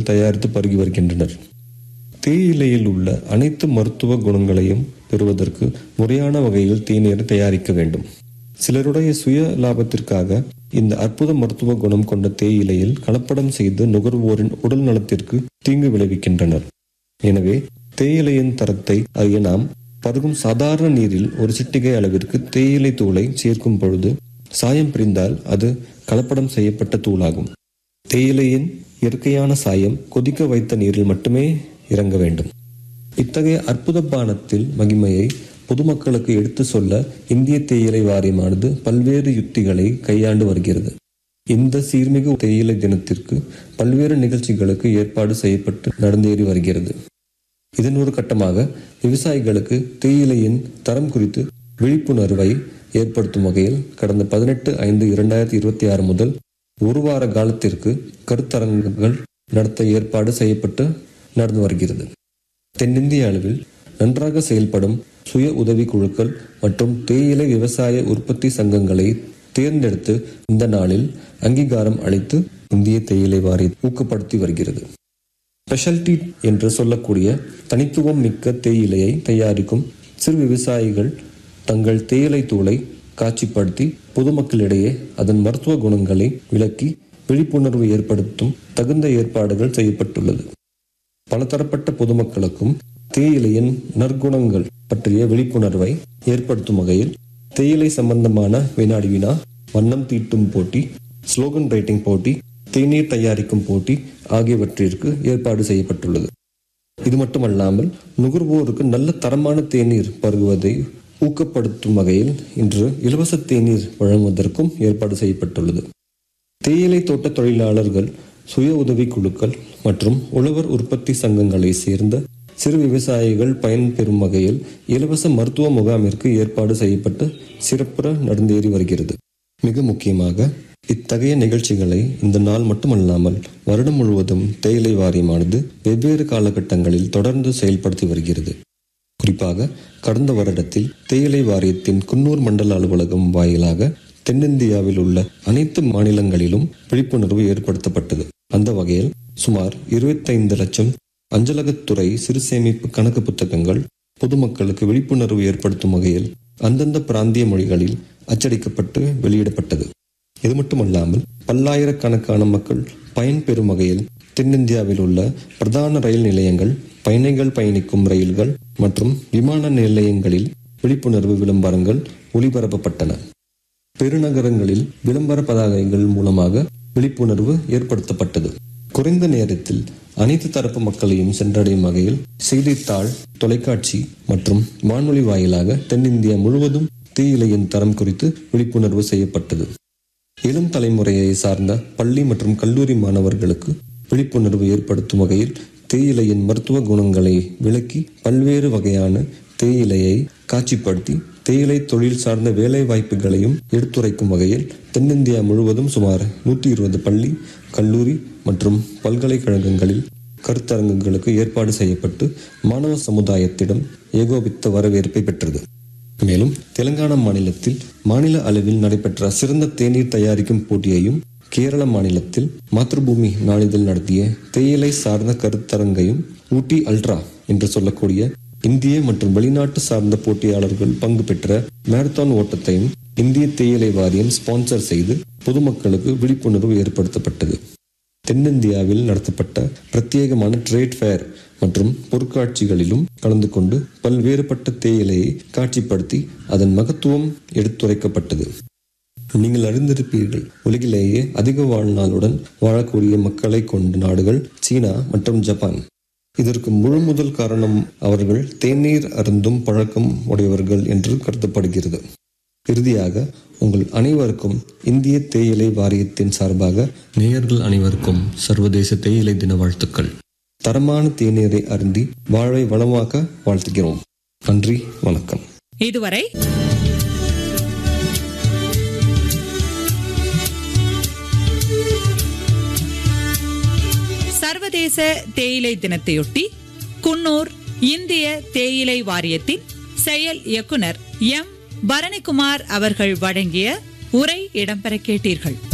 தயாரித்து பருகி வருகின்றனர் தேயிலையில் உள்ள அனைத்து மருத்துவ குணங்களையும் பெறுவதற்கு முறையான வகையில் தேநீரை தயாரிக்க வேண்டும் சிலருடைய சுய லாபத்திற்காக இந்த அற்புத மருத்துவ குணம் கொண்ட தேயிலையில் கலப்படம் செய்து நுகர்வோரின் உடல் நலத்திற்கு தீங்கு விளைவிக்கின்றனர் எனவே தேயிலையின் தரத்தை அறிய நாம் பருகும் சாதாரண நீரில் ஒரு சிட்டிகை அளவிற்கு தேயிலை தூளை சேர்க்கும் பொழுது சாயம் பிரிந்தால் அது கலப்படம் செய்யப்பட்ட தூளாகும் தேயிலையின் இயற்கையான சாயம் கொதிக்க வைத்த நீரில் மட்டுமே இறங்க வேண்டும் இத்தகைய அற்புத பானத்தில் மகிமையை பொதுமக்களுக்கு எடுத்து சொல்ல இந்திய தேயிலை வாரியமானது பல்வேறு யுக்திகளை கையாண்டு வருகிறது இந்த சீர்மிகு தேயிலை தினத்திற்கு பல்வேறு நிகழ்ச்சிகளுக்கு ஏற்பாடு செய்யப்பட்டு நடந்தேறி வருகிறது இதன் ஒரு கட்டமாக விவசாயிகளுக்கு தேயிலையின் தரம் குறித்து விழிப்புணர்வை ஏற்படுத்தும் வகையில் கடந்த பதினெட்டு ஐந்து இரண்டாயிரத்தி இருபத்தி ஆறு முதல் ஒரு வார காலத்திற்கு கருத்தரங்குகள் நடத்த ஏற்பாடு செய்யப்பட்டு நடந்து வருகிறது தென்னிந்திய அளவில் நன்றாக செயல்படும் சுய உதவி குழுக்கள் மற்றும் தேயிலை விவசாய உற்பத்தி சங்கங்களை தேர்ந்தெடுத்து இந்த நாளில் அங்கீகாரம் அளித்து இந்திய தேயிலை வாரி ஊக்கப்படுத்தி வருகிறது ஸ்பெஷாலிட்டி என்று சொல்லக்கூடிய தனித்துவம் மிக்க தேயிலையை தயாரிக்கும் சிறு விவசாயிகள் தங்கள் தேயிலை தூளை காட்சிப்படுத்தி பொதுமக்களிடையே அதன் மருத்துவ குணங்களை விளக்கி விழிப்புணர்வு ஏற்படுத்தும் தகுந்த ஏற்பாடுகள் செய்யப்பட்டுள்ளது பலதரப்பட்ட பொதுமக்களுக்கும் தேயிலையின் நற்குணங்கள் பற்றிய விழிப்புணர்வை ஏற்படுத்தும் வகையில் தேயிலை சம்பந்தமான வினாடி வினா வண்ணம் தீட்டும் போட்டி ஸ்லோகன் ரைட்டிங் போட்டி தேநீர் தயாரிக்கும் போட்டி ஆகியவற்றிற்கு ஏற்பாடு செய்யப்பட்டுள்ளது இது மட்டுமல்லாமல் நுகர்வோருக்கு நல்ல தரமான தேநீர் பருகுவதை ஊக்கப்படுத்தும் வகையில் இன்று இலவச தேநீர் வழங்குவதற்கும் ஏற்பாடு செய்யப்பட்டுள்ளது தேயிலை தோட்ட தொழிலாளர்கள் சுய உதவி குழுக்கள் மற்றும் உழவர் உற்பத்தி சங்கங்களை சேர்ந்த சிறு விவசாயிகள் பயன்பெறும் வகையில் இலவச மருத்துவ முகாமிற்கு ஏற்பாடு செய்யப்பட்டு சிறப்புற நடந்தேறி வருகிறது மிக முக்கியமாக இத்தகைய நிகழ்ச்சிகளை இந்த நாள் மட்டுமல்லாமல் வருடம் முழுவதும் தேயிலை வாரியமானது வெவ்வேறு காலகட்டங்களில் தொடர்ந்து செயல்படுத்தி வருகிறது குறிப்பாக கடந்த வருடத்தில் தேயிலை வாரியத்தின் குன்னூர் மண்டல அலுவலகம் வாயிலாக தென்னிந்தியாவில் உள்ள அனைத்து மாநிலங்களிலும் விழிப்புணர்வு ஏற்படுத்தப்பட்டது அந்த வகையில் சுமார் இருபத்தைந்து லட்சம் அஞ்சலகத்துறை சிறு சேமிப்பு கணக்கு புத்தகங்கள் பொதுமக்களுக்கு விழிப்புணர்வு ஏற்படுத்தும் வகையில் அந்தந்த பிராந்திய மொழிகளில் அச்சடிக்கப்பட்டு வெளியிடப்பட்டது இது மட்டுமல்லாமல் பல்லாயிரக்கணக்கான மக்கள் பயன்பெறும் வகையில் தென்னிந்தியாவில் உள்ள பிரதான ரயில் நிலையங்கள் பயணிகள் பயணிக்கும் ரயில்கள் மற்றும் விமான நிலையங்களில் விழிப்புணர்வு விளம்பரங்கள் ஒளிபரப்பப்பட்டன பெருநகரங்களில் விளம்பர பதாகைகள் மூலமாக விழிப்புணர்வு ஏற்படுத்தப்பட்டது குறைந்த நேரத்தில் அனைத்து தரப்பு மக்களையும் சென்றடையும் வகையில் செய்தித்தாள் தொலைக்காட்சி மற்றும் வானொலி வாயிலாக தென்னிந்தியா முழுவதும் தேயிலையின் தரம் குறித்து விழிப்புணர்வு செய்யப்பட்டது இளம் தலைமுறையை சார்ந்த பள்ளி மற்றும் கல்லூரி மாணவர்களுக்கு விழிப்புணர்வு ஏற்படுத்தும் வகையில் தேயிலையின் மருத்துவ குணங்களை விளக்கி பல்வேறு வகையான தேயிலையை காட்சிப்படுத்தி தேயிலை தொழில் சார்ந்த வேலை வாய்ப்புகளையும் எடுத்துரைக்கும் வகையில் தென்னிந்தியா முழுவதும் சுமார் நூற்றி இருபது பள்ளி கல்லூரி மற்றும் பல்கலைக்கழகங்களில் கருத்தரங்குகளுக்கு ஏற்பாடு செய்யப்பட்டு மாணவ சமுதாயத்திடம் ஏகோபித்த வரவேற்பை பெற்றது மேலும் தெலுங்கானா மாநிலத்தில் மாநில அளவில் நடைபெற்ற சிறந்த தேநீர் தயாரிக்கும் போட்டியையும் கேரள மாநிலத்தில் மாத்ருபூமி நாளிதழ் நடத்திய தேயிலை சார்ந்த கருத்தரங்கையும் ஊட்டி அல்ட்ரா என்று சொல்லக்கூடிய இந்திய மற்றும் வெளிநாட்டு சார்ந்த போட்டியாளர்கள் பங்கு பெற்ற மேரத்தான் ஓட்டத்தையும் இந்திய தேயிலை வாரியம் ஸ்பான்சர் செய்து பொதுமக்களுக்கு விழிப்புணர்வு ஏற்படுத்தப்பட்டது தென்னிந்தியாவில் நடத்தப்பட்ட பிரத்யேகமான ட்ரேட் ஃபேர் மற்றும் பொருட்காட்சிகளிலும் கலந்து கொண்டு பல்வேறுபட்ட தேயிலையை காட்சிப்படுத்தி அதன் மகத்துவம் எடுத்துரைக்கப்பட்டது நீங்கள் அறிந்திருப்பீர்கள் உலகிலேயே அதிக வாழ்நாளுடன் வாழக்கூடிய மக்களை கொண்ட நாடுகள் சீனா மற்றும் ஜப்பான் இதற்கு முழு முதல் காரணம் அவர்கள் தேநீர் அருந்தும் பழக்கம் உடையவர்கள் என்று கருதப்படுகிறது இறுதியாக உங்கள் அனைவருக்கும் இந்திய தேயிலை வாரியத்தின் சார்பாக நேயர்கள் அனைவருக்கும் சர்வதேச தேயிலை தின வாழ்த்துக்கள் தரமான தேநீரை அருந்தி வாழ்வை வளமாக்க வாழ்த்துகிறோம் நன்றி வணக்கம் இதுவரை சர்வதேச தேயிலை தினத்தையொட்டி குன்னூர் இந்திய தேயிலை வாரியத்தின் செயல் இயக்குனர் எம் பரணிக்குமார் அவர்கள் வழங்கிய உரை இடம்பெற கேட்டீர்கள்